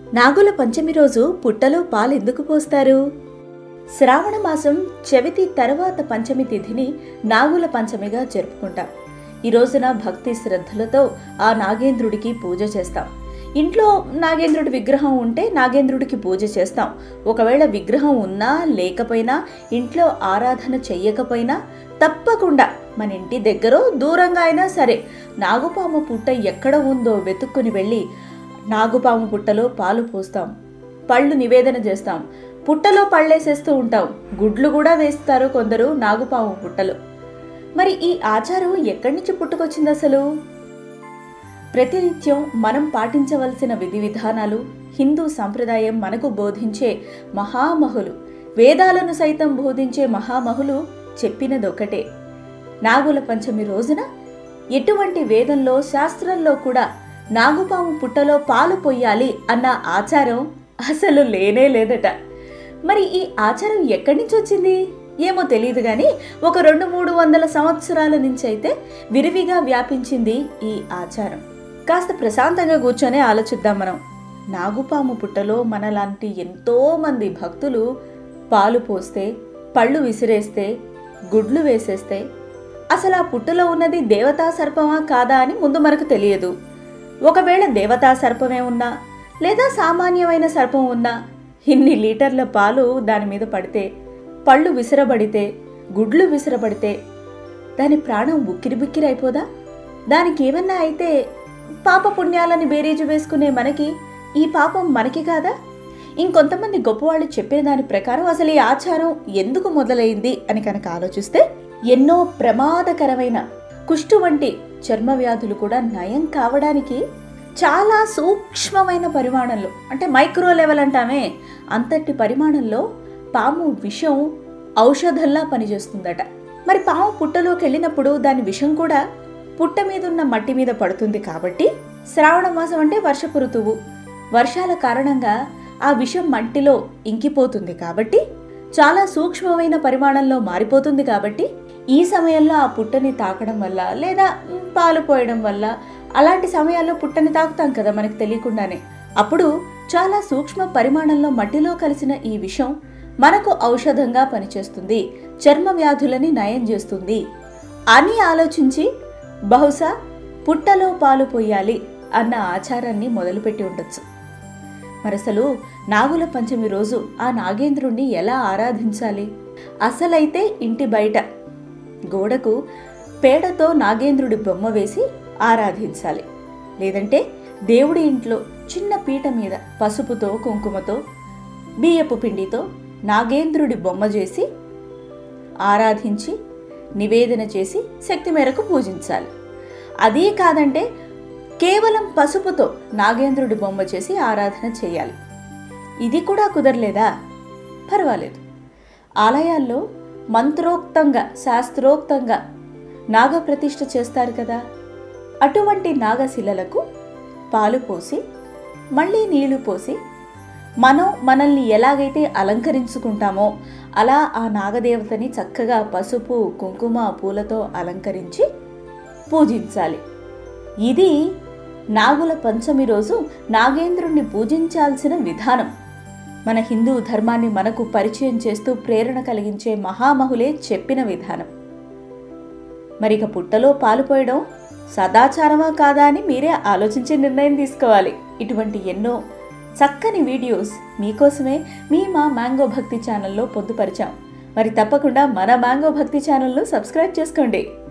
నాగుల పంచమి రోజు పుట్టలో పాలు ఎందుకు పోస్తారు శ్రావణ మాసం చవితి తర్వాత పంచమి తిథిని నాగుల పంచమిగా జరుపుకుంటాం ఈ రోజున భక్తి శ్రద్ధలతో ఆ నాగేంద్రుడికి పూజ చేస్తాం ఇంట్లో నాగేంద్రుడి విగ్రహం ఉంటే నాగేంద్రుడికి పూజ చేస్తాం ఒకవేళ విగ్రహం ఉన్నా లేకపోయినా ఇంట్లో ఆరాధన చెయ్యకపోయినా తప్పకుండా మన ఇంటి దగ్గర దూరంగా అయినా సరే నాగుపాము పుట్ట ఎక్కడ ఉందో వెతుక్కుని వెళ్ళి నాగుపాము పుట్టలో పాలు పోస్తాం పళ్ళు నివేదన చేస్తాం పుట్టలో పళ్ళేసేస్తూ ఉంటాం గుడ్లు కూడా వేస్తారు కొందరు నాగుపాము పుట్టలో మరి ఈ ఆచారం ఎక్కడి నుంచి పుట్టుకొచ్చింది అసలు ప్రతినిత్యం మనం పాటించవలసిన విధి విధానాలు హిందూ సంప్రదాయం మనకు బోధించే మహామహులు వేదాలను సైతం బోధించే మహామహులు చెప్పినదొకటే నాగుల పంచమి రోజున ఎటువంటి వేదంలో శాస్త్రంలో కూడా నాగుపాము పుట్టలో పాలు పొయ్యాలి అన్న ఆచారం అసలు లేనే లేదట మరి ఈ ఆచారం ఎక్కడి నుంచి వచ్చింది ఏమో తెలియదు కానీ ఒక రెండు మూడు వందల సంవత్సరాల నుంచి అయితే విరివిగా వ్యాపించింది ఈ ఆచారం కాస్త ప్రశాంతంగా కూర్చొని ఆలోచిద్దాం మనం నాగుపాము పుట్టలో మనలాంటి ఎంతో మంది భక్తులు పాలు పోస్తే పళ్ళు విసిరేస్తే గుడ్లు వేసేస్తే అసలు ఆ పుట్టలో ఉన్నది దేవతా సర్పమా కాదా అని ముందు మనకు తెలియదు ఒకవేళ దేవతా సర్పమే ఉన్నా లేదా సామాన్యమైన సర్పం ఉన్నా ఇన్ని లీటర్ల పాలు దాని మీద పడితే పళ్ళు విసిరబడితే గుడ్లు విసిరబడితే దాని ప్రాణం ఉక్కిరి బిక్కిరి అయిపోదా దానికి ఏమన్నా అయితే పాప పుణ్యాలని బేరీజు వేసుకునే మనకి ఈ పాపం మనకి కాదా ఇంకొంతమంది గొప్పవాళ్ళు చెప్పిన దాని ప్రకారం అసలు ఈ ఆచారం ఎందుకు మొదలైంది అని కనుక ఆలోచిస్తే ఎన్నో ప్రమాదకరమైన కుష్టు వంటి చర్మ వ్యాధులు కూడా నయం కావడానికి చాలా సూక్ష్మమైన పరిమాణంలో అంటే మైక్రో లెవెల్ అంటామే అంతటి పరిమాణంలో పాము విషం ఔషధంలా పనిచేస్తుందట మరి పాము పుట్టలోకి వెళ్ళినప్పుడు దాని విషం కూడా పుట్ట మీద ఉన్న మట్టి మీద పడుతుంది కాబట్టి శ్రావణ మాసం అంటే వర్షపు ఋతువు వర్షాల కారణంగా ఆ విషం మట్టిలో ఇంకిపోతుంది కాబట్టి చాలా సూక్ష్మమైన పరిమాణంలో మారిపోతుంది కాబట్టి ఈ సమయంలో ఆ పుట్టని తాకడం వల్ల లేదా మ్, పాలు పోయడం వల్ల అలాంటి సమయాల్లో పుట్టని తాకుతాం కదా మనకు తెలియకుండానే అప్పుడు చాలా సూక్ష్మ పరిమాణంలో మట్టిలో కలిసిన ఈ విషం మనకు ఔషధంగా పనిచేస్తుంది చర్మ వ్యాధులని నయం చేస్తుంది అని ఆలోచించి బహుశా పుట్టలో పాలు పోయాలి అన్న ఆచారాన్ని మొదలుపెట్టి ఉండొచ్చు మరసలు నాగుల పంచమి రోజు ఆ నాగేంద్రుణ్ణి ఎలా ఆరాధించాలి అసలైతే ఇంటి బయట గోడకు పేడతో నాగేంద్రుడి బొమ్మ వేసి ఆరాధించాలి లేదంటే దేవుడి ఇంట్లో చిన్న పీట మీద పసుపుతో కుంకుమతో బియ్యపు పిండితో నాగేంద్రుడి బొమ్మ చేసి ఆరాధించి నివేదన చేసి శక్తి మేరకు పూజించాలి అదే కాదంటే కేవలం పసుపుతో నాగేంద్రుడి బొమ్మ చేసి ఆరాధన చేయాలి ఇది కూడా కుదరలేదా పర్వాలేదు ఆలయాల్లో మంత్రోక్తంగా శాస్త్రోక్తంగా నాగప్రతిష్ఠ చేస్తారు కదా అటువంటి నాగశిలలకు పాలు పోసి మళ్ళీ నీళ్లు పోసి మనం మనల్ని ఎలాగైతే అలంకరించుకుంటామో అలా ఆ నాగదేవతని చక్కగా పసుపు కుంకుమ పూలతో అలంకరించి పూజించాలి ఇది నాగుల పంచమి రోజు నాగేంద్రుణ్ణి పూజించాల్సిన విధానం మన హిందూ ధర్మాన్ని మనకు పరిచయం చేస్తూ ప్రేరణ కలిగించే మహామహులే చెప్పిన విధానం మరిక పుట్టలో పాలు పోయడం సదాచారమా కాదా అని మీరే ఆలోచించే నిర్ణయం తీసుకోవాలి ఇటువంటి ఎన్నో చక్కని వీడియోస్ మీకోసమే మీ మా మ్యాంగో భక్తి ఛానల్లో పొందుపరిచాం మరి తప్పకుండా మన మ్యాంగో భక్తి ఛానల్ను సబ్స్క్రైబ్ చేసుకోండి